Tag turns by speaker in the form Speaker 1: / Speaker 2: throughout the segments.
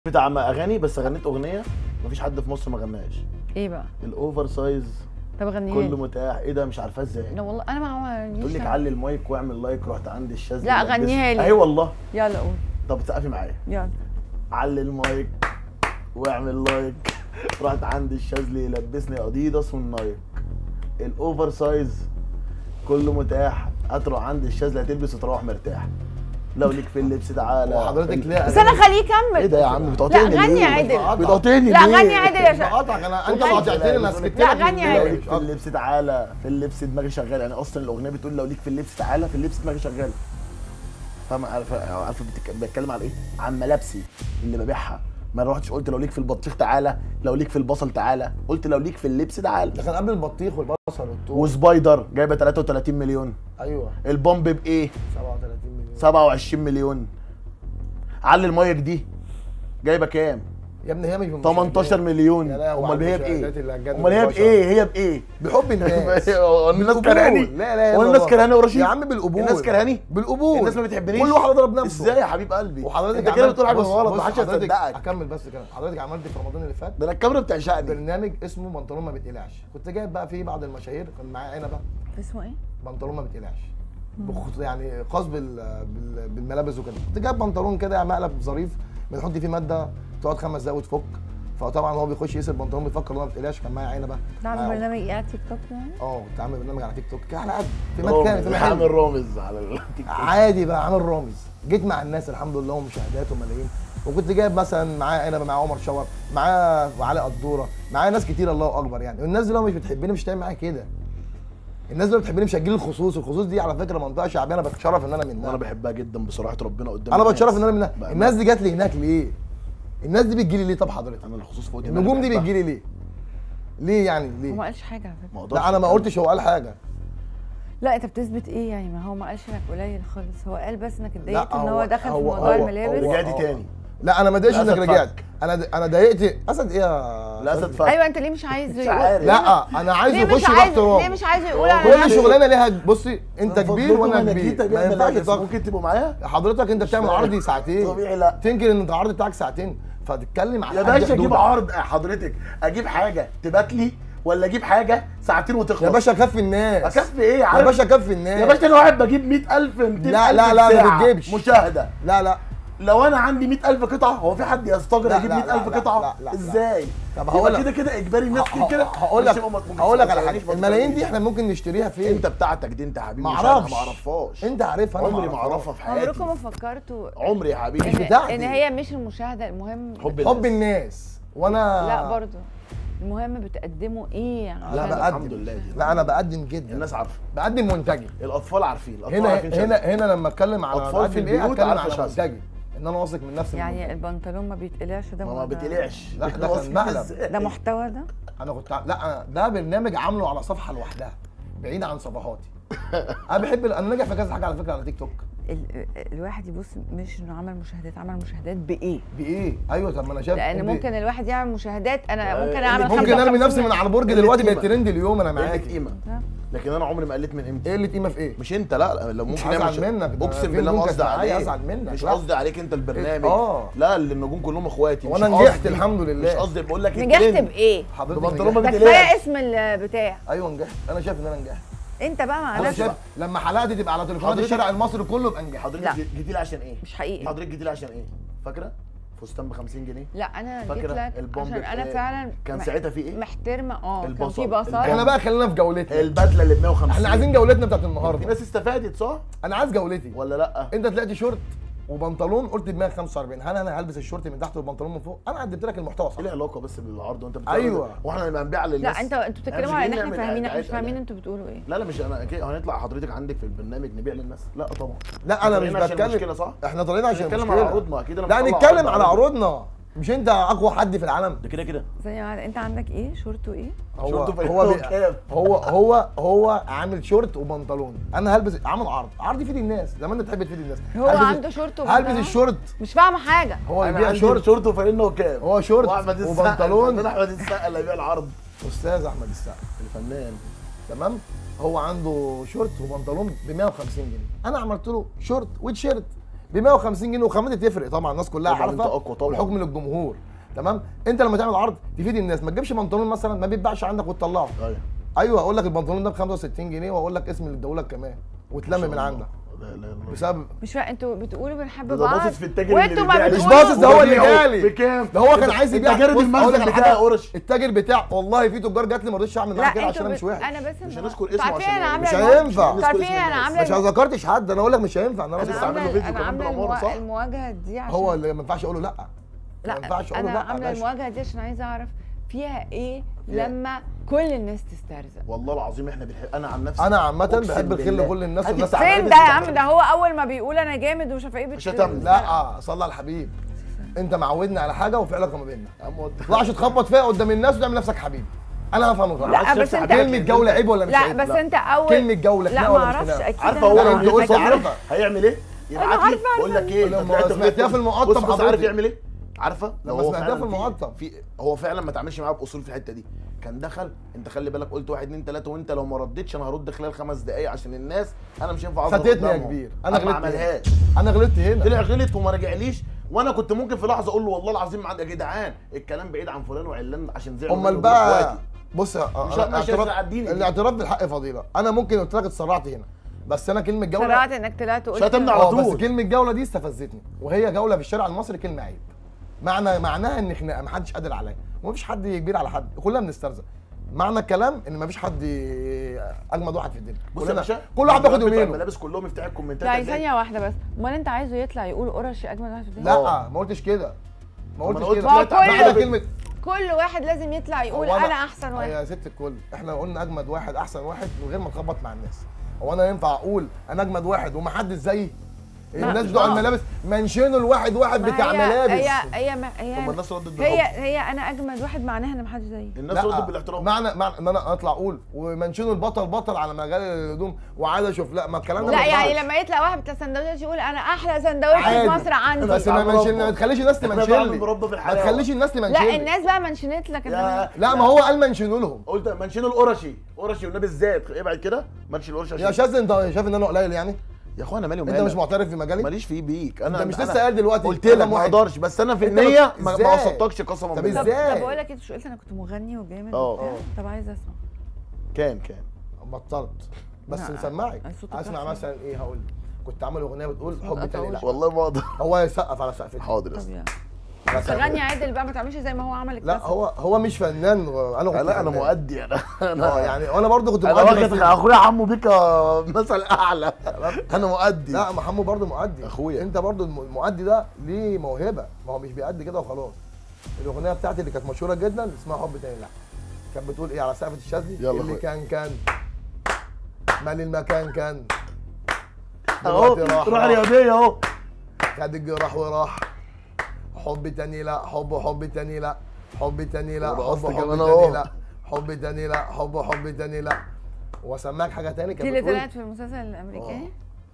Speaker 1: بتاع ما اغاني بس غنيت اغنيه مفيش حد في مصر ما غناهاش
Speaker 2: ايه بقى
Speaker 1: الاوفر سايز
Speaker 2: طب غنيها
Speaker 1: كله
Speaker 2: لي.
Speaker 1: متاح ايه ده مش عارفاه ازاي
Speaker 2: لا والله انا ما عملنيش
Speaker 1: تقول لك علي المايك واعمل لايك رحت عند الشاذلي
Speaker 2: لا،
Speaker 1: لبسني.
Speaker 2: غنيها لي.
Speaker 1: اهي والله
Speaker 2: يلا قول
Speaker 1: طب تسقفي معايا
Speaker 2: يلا
Speaker 1: علي المايك واعمل لايك رحت عند الشاذلي لبسني اديداس والنايك الاوفر سايز كله متاح هتروح عند الشاذلي هتلبس وتروح مرتاح لو ليك في اللبس تعالى
Speaker 3: وحضرتك
Speaker 1: في-
Speaker 3: ليه
Speaker 2: بس انا خليه
Speaker 1: ايه
Speaker 2: يكمل
Speaker 1: ده يا عم بتقاطعني
Speaker 2: لا، غني
Speaker 1: ليه؟
Speaker 2: عادل.
Speaker 1: بتقاطعني
Speaker 2: لا
Speaker 1: ليه؟
Speaker 2: غني عادل يا شا...
Speaker 3: بقطعك انا انت
Speaker 2: غني.
Speaker 3: قاطعتني انا سكت
Speaker 2: لا،
Speaker 3: لك
Speaker 2: غني
Speaker 3: من
Speaker 2: عادل.
Speaker 1: لو
Speaker 3: دماغي.
Speaker 1: ليك في اللبس تعالى في اللبس دماغي شغاله يعني اصلا الاغنيه بتقول لو ليك في اللبس تعالى في اللبس دماغي شغاله فاهم عارفه عارفه بتك- بتكلم على ايه؟ عن ملابسي اللي ببيعها ما رحتش قلت لو ليك في البطيخ تعالى لو ليك في البصل تعالى قلت لو ليك في اللبس تعالى
Speaker 3: ده كان قبل البطيخ والبصل والثوم
Speaker 1: وسبايدر جايبه 33 مليون
Speaker 3: ايوه
Speaker 1: البومب بايه
Speaker 3: 37 مليون
Speaker 1: 27 مليون علي المايك دي جايبه كام
Speaker 3: يا ابني هي مش من
Speaker 1: 18 مليون
Speaker 3: يا لهوي
Speaker 1: امال
Speaker 3: على
Speaker 1: هي
Speaker 3: المشاهدات
Speaker 1: بايه
Speaker 3: اللي هتجنن
Speaker 1: امال هي
Speaker 3: البشر.
Speaker 1: بايه هي بايه
Speaker 3: بحب الناس
Speaker 1: هو الناس
Speaker 3: بالقبول.
Speaker 1: كرهاني
Speaker 3: لا لا
Speaker 1: هو الناس كرهاني ورشيد
Speaker 3: يا عم بالقبول
Speaker 1: الناس كرهاني
Speaker 3: بالقبول
Speaker 1: الناس ما بتحبنيش
Speaker 3: كل واحد ضرب نفسه
Speaker 1: ازاي يا حبيب قلبي
Speaker 3: وحضرتك
Speaker 1: انت كده
Speaker 3: عملت-
Speaker 1: بتقول حاجه
Speaker 3: بص-
Speaker 1: غلط
Speaker 3: بص
Speaker 1: ما حدش
Speaker 3: حضرتك-
Speaker 1: هيصدقك
Speaker 3: اكمل بس كده حضرتك عملت في رمضان اللي فات
Speaker 1: ده انا الكاميرا بتعشقني
Speaker 3: برنامج اسمه بنطلون ما بيتقلعش كنت جايب بقى فيه بعض المشاهير كان معايا عنبه
Speaker 2: اسمه ايه؟
Speaker 3: بنطلون ما بيتقلعش بخص- يعني خاص بال... بال... بالملابس وكده كنت جايب بنطلون كده مقلب ظريف بنحط فيه ماده تقعد خمس دقايق وتفك فطبعا هو بيخش يقيس البنطلون بيفكر ان هو ما بيتقلعش كان معايا عنبه
Speaker 2: ده على
Speaker 3: معايا-
Speaker 2: برنامج ايه على تيك توك يعني؟
Speaker 3: اه كنت عامل برنامج على تيك توك كده على قد في مكان في
Speaker 1: رامز،
Speaker 3: مكان
Speaker 1: عامل رامز على التيك توك
Speaker 3: عادي بقى عامل رامز جيت مع الناس الحمد لله ومشاهدات وملايين وكنت جايب مثلا معايا انا معايا عمر شاور معايا علاء قدوره معايا ناس كتير الله اكبر يعني والناس دي لو مش بتحبني مش هتعمل معايا كده الناس دي لو بتحبني مش هتجيلي الخصوص الخصوص دي على فكره منطقه شعبيه انا بتشرف ان انا
Speaker 1: وانا
Speaker 3: منها
Speaker 1: بحبها جدا بصراحه ربنا قدام
Speaker 3: انا
Speaker 1: الناس.
Speaker 3: بتشرف ان انا منها
Speaker 1: بأمانة.
Speaker 3: الناس دي جات لي هناك ليه الناس دي بتجيلي ليه طب حضرتك
Speaker 1: انا الخصوص فوق دماغي
Speaker 3: النجوم دي
Speaker 1: بحبها.
Speaker 3: بتجيلي ليه ليه يعني
Speaker 2: هو
Speaker 3: ليه
Speaker 2: ما قالش حاجه على فكره
Speaker 1: ما أقدرش
Speaker 3: لا انا ما
Speaker 1: أتكلم.
Speaker 3: قلتش هو قال حاجه
Speaker 2: لا انت بتثبت ايه يعني ما هو ما قالش انك قليل خالص هو قال بس انك اتضايقت
Speaker 3: لا،
Speaker 2: ان هو
Speaker 3: هو-
Speaker 2: دخل في
Speaker 3: هو-
Speaker 2: موضوع
Speaker 3: هو-
Speaker 2: الملابس
Speaker 3: هو-
Speaker 1: رجعتي تاني
Speaker 3: لا انا ما ضايقش انك
Speaker 1: الأسد
Speaker 3: رجعت
Speaker 1: فك.
Speaker 3: انا د- انا ضايقت اسد ايه يا
Speaker 1: لا
Speaker 3: أسد؟
Speaker 1: اسد فك
Speaker 2: ايوه انت ليه مش عايز
Speaker 1: مش
Speaker 2: يقول-
Speaker 1: عارف.
Speaker 2: ليه
Speaker 3: لا انا عايز
Speaker 2: ليه مش
Speaker 3: يخش
Speaker 2: عايز
Speaker 3: باحترام
Speaker 2: ليه مش عايز يقول على
Speaker 3: كل
Speaker 2: نفسه؟
Speaker 3: شغلانه ليها بصي انت
Speaker 1: من
Speaker 3: كبير
Speaker 1: فضلكم
Speaker 3: وانا
Speaker 1: أنا
Speaker 3: كبير
Speaker 1: جيت
Speaker 3: ما
Speaker 1: أبيع
Speaker 3: ينفعش
Speaker 1: ملابس.
Speaker 3: تق-
Speaker 1: ممكن تبقوا معايا
Speaker 3: حضرتك انت بتعمل
Speaker 1: فاهم.
Speaker 3: عرض ساعتين
Speaker 1: طبيعي لا
Speaker 3: تنكر ان العرض بتاعك ساعتين فتتكلم على
Speaker 1: يا
Speaker 3: حد
Speaker 1: باشا اجيب
Speaker 3: حدودك.
Speaker 1: عرض حضرتك اجيب حاجه تبات لي ولا اجيب حاجه ساعتين وتخلص
Speaker 3: يا باشا كفي الناس
Speaker 1: اكفي ايه
Speaker 3: يا
Speaker 1: عارف
Speaker 3: باشا كفي الناس
Speaker 1: يا باشا انا واحد بجيب 100000 200000
Speaker 3: لا، لا، لا، ما بتجيبش.
Speaker 1: مشاهده
Speaker 3: لا لا
Speaker 1: لو انا عندي 100000 قطعه هو في حد يستجرى
Speaker 3: لا،
Speaker 1: يجيب
Speaker 3: لا،
Speaker 1: 100000
Speaker 3: لا، لا،
Speaker 1: قطعه
Speaker 3: لا، لا، لا.
Speaker 1: ازاي
Speaker 3: طب
Speaker 1: يبقى
Speaker 3: هقول لك-
Speaker 1: كده كده اجباري الناس كده كده
Speaker 3: هقول لك
Speaker 1: مش هما- ممكن
Speaker 3: هقول لك على
Speaker 1: تسألنيش
Speaker 3: حاجه
Speaker 1: ما
Speaker 3: الملايين دي
Speaker 1: تسألنيش.
Speaker 3: احنا ممكن نشتريها فين
Speaker 1: انت بتاعتك دي انت يا حبيبي
Speaker 3: ما
Speaker 1: مش أنا،
Speaker 3: اعرفش
Speaker 1: ما اعرفهاش
Speaker 3: انت عارفها انا
Speaker 1: عمري ما اعرفها في حياتي
Speaker 2: عمركم ما فكرتوا
Speaker 1: عمري يا حبيبي
Speaker 3: مش
Speaker 2: ان,
Speaker 3: بتاعتي.
Speaker 2: ان هي مش المشاهده المهم
Speaker 1: حب
Speaker 3: حب
Speaker 1: الناس.
Speaker 3: الناس وانا
Speaker 2: لا برضه المهم بتقدموا ايه
Speaker 3: لا
Speaker 2: عشان-
Speaker 3: بقدم
Speaker 1: الحمد لله دي.
Speaker 3: لا انا بقدم جدا
Speaker 1: الناس عارفه
Speaker 3: بقدم منتجي
Speaker 1: الاطفال عارفين الاطفال
Speaker 3: هنا
Speaker 1: عارفين
Speaker 3: هنا
Speaker 1: شغل.
Speaker 3: هنا لما اتكلم على
Speaker 1: أطفال في
Speaker 3: بقدم ايه
Speaker 1: البيوت
Speaker 3: اتكلم
Speaker 1: عارفة
Speaker 3: على
Speaker 1: شغل.
Speaker 3: منتجي ان انا واثق من نفسي
Speaker 2: يعني
Speaker 3: المنتج.
Speaker 2: البنطلون ما بيتقلعش ده
Speaker 1: ما ما
Speaker 2: ده-
Speaker 1: بتقلعش
Speaker 3: لا، ده كان
Speaker 1: واثق
Speaker 3: مقلب.
Speaker 1: إزاي؟
Speaker 2: ده محتوى ده
Speaker 3: انا كنت ع- لا أنا ده برنامج عامله على صفحه لوحدها بعيد عن صفحاتي انا بحب ال- انا ناجح في كذا حاجه على فكره على تيك توك
Speaker 2: ال- الواحد يبص مش انه عمل مشاهدات عمل مشاهدات بايه
Speaker 3: بايه ايوه طب ما انا شايف
Speaker 2: لان
Speaker 3: أنت-
Speaker 2: ممكن الواحد يعمل مشاهدات انا
Speaker 1: آه،
Speaker 2: ممكن
Speaker 1: اللي
Speaker 2: اعمل
Speaker 1: ممكن
Speaker 3: ممكن ارمي
Speaker 2: 55
Speaker 3: نفسي من على البرج
Speaker 1: قلة
Speaker 3: دلوقتي
Speaker 1: قيمة.
Speaker 3: بقت ترند اليوم انا
Speaker 1: قلة
Speaker 3: معاك
Speaker 1: قيمه
Speaker 2: ها؟
Speaker 1: لكن انا عمري ما قلت من امتى
Speaker 3: ايه اللي قيمه في ايه
Speaker 1: مش انت لا لو ممكن
Speaker 3: هزعل
Speaker 1: نعمل شغل.
Speaker 3: منك، ده
Speaker 1: اقسم
Speaker 3: في
Speaker 1: بالله ما
Speaker 3: نجوم
Speaker 1: قصدي
Speaker 3: كانت معايا
Speaker 1: عليك
Speaker 3: أزعل منك،
Speaker 1: مش
Speaker 3: لا.
Speaker 1: قصدي عليك انت البرنامج
Speaker 3: آه.
Speaker 1: لا اللي النجوم كلهم اخواتي مش
Speaker 3: وأنا نجحت
Speaker 1: قصدي-
Speaker 3: الحمد لله.
Speaker 1: مش قصدي بقول لك
Speaker 2: نجحت
Speaker 1: الترند.
Speaker 2: بايه
Speaker 3: حضرتك
Speaker 1: ببنطلون ما
Speaker 3: نجحت.
Speaker 2: ده
Speaker 1: بتقلقش.
Speaker 2: كفايه اسم البتاع
Speaker 3: ايوه نجحت انا شايف ان انا نجحت
Speaker 2: انت بقى مع
Speaker 3: انا
Speaker 2: نفسك
Speaker 3: شايف لما حلقتي تبقى على تليفونات
Speaker 1: حضرتك-
Speaker 3: الشارع المصري كله يبقى نجحت
Speaker 1: حضرتك
Speaker 2: لا.
Speaker 1: جيتي لي عشان ايه
Speaker 2: مش حقيقي
Speaker 1: حضرتك جيتي لي عشان ايه فاكره فستان ب 50 جنيه
Speaker 2: لا انا جيت
Speaker 1: فاكرة
Speaker 2: لك
Speaker 1: البومب
Speaker 2: عشان انا
Speaker 1: بتاع-
Speaker 2: فعلا
Speaker 1: كان
Speaker 2: مح-
Speaker 1: ساعتها في ايه؟
Speaker 2: محترمه اه كان
Speaker 1: البصل.
Speaker 2: في بصل
Speaker 3: احنا بقى خلينا في جولتنا
Speaker 1: البدله اللي ب 150
Speaker 3: احنا عايزين جولتنا بتاعت
Speaker 1: في
Speaker 3: النهارده
Speaker 1: ناس استفادت صح
Speaker 3: انا عايز جولتي
Speaker 1: ولا لا
Speaker 3: انت طلعت شورت وبنطلون قلت ب 145 هل انا هلبس الشورت من تحت والبنطلون من فوق انا قدمت لك المحتوى صح
Speaker 1: ايه العلاقه بس بالعرض وانت بتقول
Speaker 3: أيوة.
Speaker 1: واحنا نبقى نبيع للناس
Speaker 2: لا انت انتوا بتتكلموا
Speaker 1: مش
Speaker 2: على ان
Speaker 1: جايين
Speaker 2: احنا
Speaker 1: نعمل
Speaker 2: فاهمين احنا مش
Speaker 1: دعاية
Speaker 2: فاهمين
Speaker 1: إعلان.
Speaker 2: انتوا بتقولوا ايه
Speaker 1: لا لا مش انا أكيد هنطلع حضرتك عندك في البرنامج نبيع للناس لا طبعا
Speaker 3: لا انا مش
Speaker 1: طالعين عشان
Speaker 3: بتكلم
Speaker 1: المشكلة، صح؟
Speaker 3: احنا طالعين عشان
Speaker 1: نتكلم
Speaker 3: المشكلة.
Speaker 1: على عروضنا، أكيد أنا
Speaker 3: لا
Speaker 1: مش هطلع
Speaker 3: نتكلم
Speaker 1: عرض
Speaker 3: على
Speaker 1: عروض.
Speaker 3: عروضنا مش انت اقوى حد في العالم
Speaker 1: ده كده كده
Speaker 2: ثانيه واحده انت عندك ايه شورت وايه
Speaker 3: هو
Speaker 1: شورت في
Speaker 3: هو بي...
Speaker 1: الكاب.
Speaker 3: هو هو هو عامل شورت وبنطلون انا هلبس عامل عرض عرض يفيد الناس لما انت تحب تفيد الناس
Speaker 2: هو
Speaker 3: هلبس-
Speaker 2: عنده شورت
Speaker 3: هلبس
Speaker 2: وبنطلون؟
Speaker 3: الشورت
Speaker 2: مش فاهمه حاجه
Speaker 3: هو
Speaker 1: انا
Speaker 3: يبيع
Speaker 1: عندي
Speaker 3: شورت
Speaker 1: شورت وفانلة وكاب
Speaker 3: هو شورت
Speaker 1: واحمد السقا
Speaker 3: وبنطلون.
Speaker 1: الفنان احمد السقا اللي هيبيع العرض
Speaker 3: استاذ احمد السقا
Speaker 1: الفنان
Speaker 3: تمام هو عنده شورت وبنطلون ب 150 جنيه انا عملت له شورت وتيشيرت ب 150 جنيه وخامتها تفرق طبعا الناس كلها
Speaker 1: طبعاً أنت
Speaker 3: عارفه
Speaker 1: أقوى طبعاً.
Speaker 3: والحكم للجمهور تمام انت لما تعمل عرض تفيد الناس ما تجيبش بنطلون مثلا ما بيتباعش عندك وتطلعه
Speaker 1: ايوه
Speaker 3: ايوه اقول لك البنطلون ده ب 65 جنيه واقول لك اسم اللي اداهولك كمان وتلم من عندك
Speaker 1: لا لا لا
Speaker 3: بسبب
Speaker 2: مش فاهم انتوا بتقولوا بنحب
Speaker 1: ده
Speaker 2: بعض
Speaker 1: باصص في التاجر
Speaker 2: وانتوا
Speaker 1: اللي
Speaker 2: ما
Speaker 1: بيبيع لي.
Speaker 3: مش
Speaker 2: بتقولوا
Speaker 3: باصص ده هو اللي
Speaker 1: وبيعه
Speaker 3: جالي
Speaker 1: بكام؟
Speaker 3: ده هو كان عايز يبيع
Speaker 1: التاجر
Speaker 3: بص،
Speaker 1: دي
Speaker 3: أقول لك
Speaker 1: المخزن
Speaker 3: على
Speaker 1: بتاع
Speaker 3: حاجة.
Speaker 1: قرش
Speaker 3: التاجر بتاع والله في تجار جات لي ما رضيتش اعمل معاها كده عشان انا مش وحش
Speaker 2: انا بس
Speaker 1: مش هنذكر اسمه
Speaker 2: عارفين
Speaker 1: عشان
Speaker 2: انا عامله
Speaker 3: مش
Speaker 2: المواجهة-
Speaker 3: هينفع.
Speaker 2: انتوا عارفين
Speaker 1: نذكر اسم
Speaker 2: انا
Speaker 1: الناس.
Speaker 2: عامله
Speaker 3: مش ذكرتش حد انا اقول لك مش هينفع انا
Speaker 1: أنا
Speaker 3: راجل
Speaker 1: لسه عامل له
Speaker 2: عامله
Speaker 1: فيديو
Speaker 2: انا
Speaker 1: كمان
Speaker 2: عامله
Speaker 1: بالأمارة،
Speaker 2: الموا-
Speaker 1: صح؟
Speaker 2: المواجهه دي عشان
Speaker 3: هو اللي ما ينفعش اقول له لا
Speaker 2: لا
Speaker 3: ما ينفعش اقول له
Speaker 2: انا
Speaker 3: لا يا
Speaker 2: عامله
Speaker 3: باشا.
Speaker 2: المواجهه دي عشان عايزه اعرف فيها ايه
Speaker 1: يا.
Speaker 2: لما كل الناس تسترزق
Speaker 1: والله العظيم احنا بنحب انا عن نفسي
Speaker 3: انا عامه
Speaker 1: أقسم
Speaker 3: بحب الخير
Speaker 1: بالله.
Speaker 3: لكل الناس
Speaker 1: هات
Speaker 3: والناس
Speaker 1: التعبير
Speaker 2: فين
Speaker 1: اللي
Speaker 2: ده يا
Speaker 1: بتعمله.
Speaker 2: عم ده هو اول ما بيقول انا جامد ومش عارفه ايه بت-
Speaker 1: شتمني.
Speaker 3: لا صلى على الحبيب انت معودني على حاجه وفي علاقه ما بيننا
Speaker 1: يا عم
Speaker 3: ما تطلعش تخبط فيها قدام الناس وتعمل نفسك حبيب انا هفهم غلط
Speaker 2: لا
Speaker 1: عايز
Speaker 2: بس
Speaker 1: تفتح
Speaker 2: انت
Speaker 1: حبيبك.
Speaker 3: كلمه جوله عيب ولا مش
Speaker 2: لا
Speaker 3: عيب
Speaker 2: بس انت اول
Speaker 3: كلمه جوله
Speaker 2: لا
Speaker 3: خناقه
Speaker 2: ما
Speaker 3: ولا مش
Speaker 2: اعرفش
Speaker 3: خناقه
Speaker 2: اكيد
Speaker 1: عارفه
Speaker 2: أنا
Speaker 1: هو
Speaker 3: لا،
Speaker 1: لو
Speaker 3: أنت قلت
Speaker 1: انت عارف
Speaker 3: عارفة.
Speaker 1: هيعمل ايه؟ يبعت لي
Speaker 2: عارفة،
Speaker 1: بقول لك
Speaker 2: عارفة.
Speaker 1: ايه
Speaker 3: لما
Speaker 1: أنت طلعت
Speaker 3: سمعتها في المقطم
Speaker 1: بص بص
Speaker 3: حضرتك.
Speaker 1: عارف يعمل ايه؟ عارفه؟ لو
Speaker 3: لما
Speaker 1: هو
Speaker 3: سمعتها
Speaker 1: فعلاً
Speaker 3: في المقطم.
Speaker 1: في هو فعلا ما تعملش معاه باصول في الحته دي كان دخل انت خلي بالك قلت واحد اتنين تلاته وانت لو ما ردتش انا هرد خلال خمس دقائق عشان الناس انا مش هينفع أظهر
Speaker 3: فاتتني يا
Speaker 1: قدامهم.
Speaker 3: كبير انا
Speaker 1: ما
Speaker 3: غلطت
Speaker 1: عملهاش
Speaker 3: هنا. انا غلطت هنا
Speaker 1: طلع غلط وما رجعليش وانا كنت ممكن في لحظه اقول له والله العظيم ما عندي- يا جدعان الكلام بعيد عن فلان وعلان عشان زعلوا
Speaker 3: امال
Speaker 1: منه
Speaker 3: بقى
Speaker 1: دول إخواتي.
Speaker 3: بص يا-
Speaker 1: مش
Speaker 3: أنا
Speaker 1: مش
Speaker 3: اعتراف-
Speaker 1: هتعديني دي.
Speaker 3: الاعتراف بالحق فضيله انا ممكن قلت لك اتسرعت هنا بس انا كلمه جوله
Speaker 2: سرعت انك طلعت وقلت
Speaker 1: شتمنا على
Speaker 3: اه بس
Speaker 1: طول.
Speaker 3: كلمه جوله دي استفزتني وهي جوله في الشارع المصري كلمه عيب معنى معناها ان خناقه محدش قادر عليا ومفيش حد كبير على حد كلنا بنسترزق معنى الكلام ان مفيش حد اجمد واحد في الدنيا
Speaker 1: بص يا
Speaker 3: كلنا-
Speaker 1: باشا
Speaker 3: كل واحد بياخد
Speaker 1: بتوع
Speaker 3: يومين
Speaker 1: الملابس كلهم يفتح الكومنتات
Speaker 2: لا
Speaker 1: هتلاقي-
Speaker 2: ثانيه واحده بس امال انت عايزه يطلع يقول قرشي اجمل واحد في الدنيا
Speaker 3: لا ما قلتش كده ما
Speaker 1: طب أنا
Speaker 3: قلتش
Speaker 1: قلت
Speaker 3: كده
Speaker 2: ما هو كل-
Speaker 3: معنى كلمه
Speaker 2: كل واحد لازم يطلع يقول
Speaker 3: هو
Speaker 2: انا احسن واحد
Speaker 3: يا ست الكل احنا قلنا اجمد واحد احسن واحد من غير ما نخبط مع الناس هو انا ينفع اقول انا اجمد واحد ومحدش زيي الناس بتوع
Speaker 2: آه.
Speaker 3: الملابس منشنوا الواحد واحد
Speaker 2: ما
Speaker 3: بتاع
Speaker 2: هي-
Speaker 3: ملابس
Speaker 2: هي هي ما هي
Speaker 1: طب ما الناس ردت
Speaker 2: هي
Speaker 1: بالحب
Speaker 2: هي انا اجمد واحد معناها ان محدش زيي
Speaker 1: الناس
Speaker 3: لا،
Speaker 1: ردت بالاحترام
Speaker 3: معنى معنى ان انا اطلع اقول ومنشنوا البطل بطل على مجال الهدوم وعاد اشوف لا ما الكلام ده
Speaker 2: لا
Speaker 3: ما
Speaker 2: يعني
Speaker 3: ينفعش.
Speaker 2: لما يطلع واحد بتاع سندوتش يقول انا احلى سندوتش
Speaker 3: عادي.
Speaker 2: في مصر عندي
Speaker 3: بس ما
Speaker 1: بعمل
Speaker 3: منشن
Speaker 1: مربى.
Speaker 3: ما تخليش الناس
Speaker 1: أنا
Speaker 3: تمنشن
Speaker 1: بعمل
Speaker 3: لي
Speaker 1: مربى في
Speaker 3: ما
Speaker 1: الحلاوة.
Speaker 3: تخليش الناس تمنشن
Speaker 2: لا
Speaker 3: لي.
Speaker 2: الناس بقى منشنت لك
Speaker 1: يا
Speaker 2: انت
Speaker 3: لا ما هو قال منشنوا لهم
Speaker 1: قلت منشن القرشي قرشي والنبي الزيت ابعد كده منشن القرشي
Speaker 3: يا
Speaker 1: عشان
Speaker 3: شاذ انت شايف ان انا قليل يعني
Speaker 1: يا اخوانا مالي
Speaker 3: انت
Speaker 1: ومالك
Speaker 3: مش معترف في مجالي
Speaker 1: ماليش فيه بيك انا
Speaker 3: انت مش
Speaker 1: أنا
Speaker 3: لسه قايل دلوقتي
Speaker 1: قلت
Speaker 3: رقم
Speaker 1: لك ما
Speaker 3: واحد.
Speaker 1: اقدرش بس انا في
Speaker 3: انت
Speaker 1: النيه
Speaker 3: بت-
Speaker 1: ما
Speaker 3: ازاي؟
Speaker 1: ما وصلتكش قسما
Speaker 3: طب
Speaker 1: بالله
Speaker 2: طب
Speaker 3: ازاي؟
Speaker 2: طب بقول لك ايه مش قلت انا كنت مغني وجامد
Speaker 1: اه.
Speaker 2: وبتاع؟
Speaker 1: اه.
Speaker 2: طب عايزه اسمع
Speaker 1: كان كان
Speaker 3: بطلت بس
Speaker 2: لا،
Speaker 3: نسمعك
Speaker 2: صوتك
Speaker 3: اسمع
Speaker 2: أحسن.
Speaker 3: مثلا ايه هقول لك. كنت عامل اغنيه بتقول حب تاني
Speaker 2: قطعوش.
Speaker 3: لا
Speaker 1: والله ما اقدر
Speaker 3: هو يسقف على سقفتي
Speaker 1: حاضر يا
Speaker 2: طب
Speaker 1: اسطى.
Speaker 2: يلا
Speaker 3: على
Speaker 2: بس
Speaker 3: سقفتي.
Speaker 2: غني عادل بقى ما تعملش زي ما هو عمل
Speaker 3: لا
Speaker 2: الكاسة.
Speaker 3: هو هو مش فنان انا كنت
Speaker 1: لا انا
Speaker 3: فنان.
Speaker 1: مؤدي انا
Speaker 3: اه
Speaker 1: انا
Speaker 3: يعني وانا برضه كنت
Speaker 1: انا
Speaker 3: مؤدي
Speaker 1: واخد
Speaker 3: بس-
Speaker 1: اخويا عمو بيك مثل اعلى انا مؤدي
Speaker 3: لا محمود برضه مؤدي
Speaker 1: أخويا.
Speaker 3: انت برضه الم- المؤدي ده ليه موهبه ما هو مش بيأدي كده وخلاص الاغنيه بتاعتي اللي كانت مشهوره جدا اسمها حب تاني لا كانت بتقول ايه على سقفه الشاذلي
Speaker 1: يلا
Speaker 3: اللي
Speaker 1: أخويا.
Speaker 3: كان كان مال المكان كان
Speaker 1: اهو
Speaker 3: دلوقتي راح
Speaker 1: روح
Speaker 3: راح.
Speaker 1: رياضيه اهو
Speaker 3: خد الجراح وراح حب تاني لا حب حب تاني لا حب تاني لا
Speaker 1: ورقصت
Speaker 3: حب حب
Speaker 1: كمان
Speaker 3: تاني
Speaker 1: أهو.
Speaker 3: لا حب تاني لا حب حب تاني لا واسمعك حاجه تاني
Speaker 2: دي
Speaker 3: كانت
Speaker 2: اللي
Speaker 3: بتقول
Speaker 2: طلعت في المسلسل الامريكي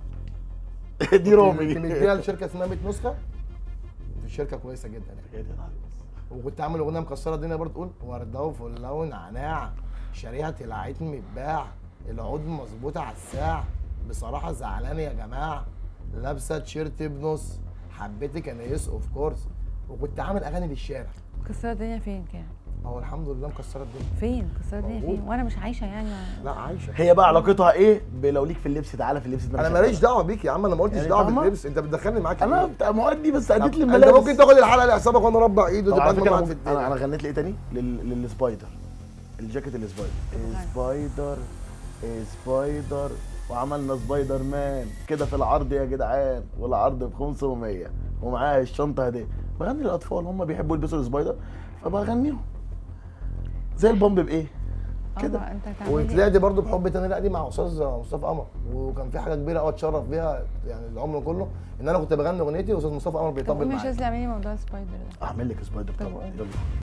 Speaker 1: دي رامي
Speaker 3: كنت مديها لشركه اسمها 100 نسخه في شركه كويسه جدا يعني وكنت عامل اغنيه مكسره الدنيا برضه تقول ورده وفله ونعناع شريعه العيد متباع العود مظبوطه على الساعه بصراحه زعلان يا جماعه لابسه تيشيرت بنص حبيتك انا يس اوف كورس وكنت عامل اغاني للشارع
Speaker 2: كسرت الدنيا فين كان
Speaker 3: هو الحمد لله مكسره الدنيا
Speaker 2: فين كسرت الدنيا
Speaker 3: موجود.
Speaker 2: فين وانا مش عايشه يعني
Speaker 3: لا عايشه
Speaker 1: هي بقى علاقتها ايه بلو ليك في اللبس تعالى في اللبس ده
Speaker 3: انا
Speaker 1: مش
Speaker 3: ماليش دعوه بيك يا عم انا ما قلتش
Speaker 1: يعني
Speaker 3: دعوه
Speaker 1: فاهمة؟
Speaker 3: باللبس انت بتدخلني معاك
Speaker 1: انا
Speaker 3: ليه؟
Speaker 1: بتاع مؤدي بس اديت لي
Speaker 3: انت
Speaker 1: الملابس
Speaker 3: ممكن تاخد الحلقه لحسابك وانا اربع ايد
Speaker 1: طب
Speaker 3: وتبقى
Speaker 1: على
Speaker 3: اجمل
Speaker 1: فكره
Speaker 3: واحد في
Speaker 1: انا انا
Speaker 3: الدنيا
Speaker 1: غنيت لي ايه تاني لل- للسبايدر الجاكيت السبايدر سبايدر سبايدر وعملنا سبايدر مان كده في العرض يا جدعان والعرض ب 500 ومعاها الشنطه هديه بغني للاطفال هم بيحبوا يلبسوا السبايدر فبغنيهم زي البومب بايه كده.
Speaker 2: كده انت هتعمل
Speaker 3: وطلعت برضو بحب تاني لا دي مع استاذ مصطفى قمر وكان في حاجه كبيره قوي اتشرف بيها يعني العمر كله ان انا كنت بغني اغنيتي واستاذ مصطفى قمر
Speaker 2: طب
Speaker 3: بيطبل
Speaker 2: قومي يا
Speaker 3: معايا
Speaker 2: شاذلي اعملي موضوع السبايدر ده
Speaker 1: اعمل لك سبايدر
Speaker 2: طب
Speaker 1: طبعا
Speaker 2: قول.
Speaker 1: يلا